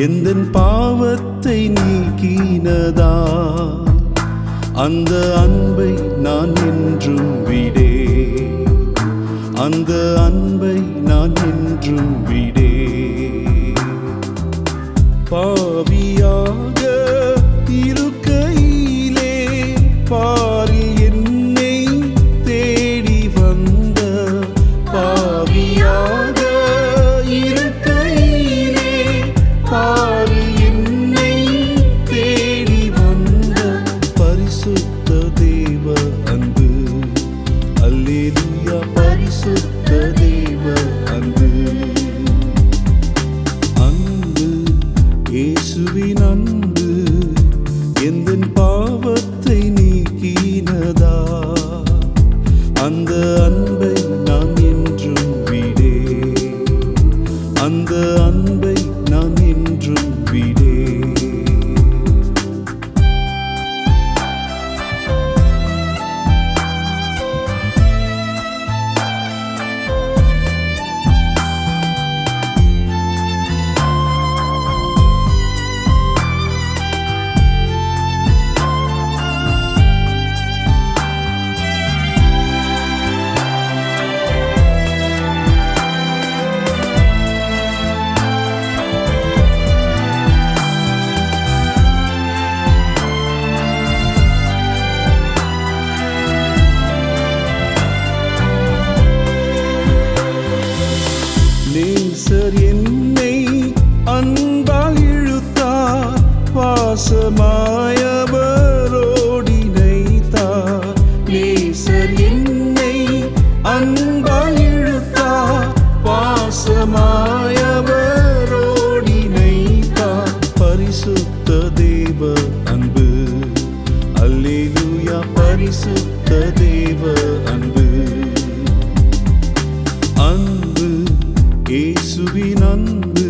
எந்தன் பாவத்தை நீக்கினதா அந்த அன்பை நான் என்றும் விடே அந்த அன்பை நான் என்றும் விடே பாவியாக இருக்கையிலே பாரில் என்னை தேடி வந்த பாவியாக இருக்கையிலே பாரில் என்னை தேடி வந்த பரிசுத்த தேவ அன்பு அல்லேலூயா பரிசுத்த தேவ அன்பு அன்பு இயேசுவின் அன்பு எந்தன் பாவத்தை நீக்கினதா அந்த அன்பை நான் என்றும் விடே அந்த அன்பை நான் என்றும் விடே நேசர் என்னை அன்பால் இழுத்தார் பாசமாயவரோடி நைத்தார் நேசர் என்னை அன்பால் இழுத்தார் பாசமாயவரோடி நைத்தார் பரிசுத்த தேவ அன்பு அல்லேலூயா பரிசுத்த தேவ அன்பு அன்பு இயேசுவின் அன்பு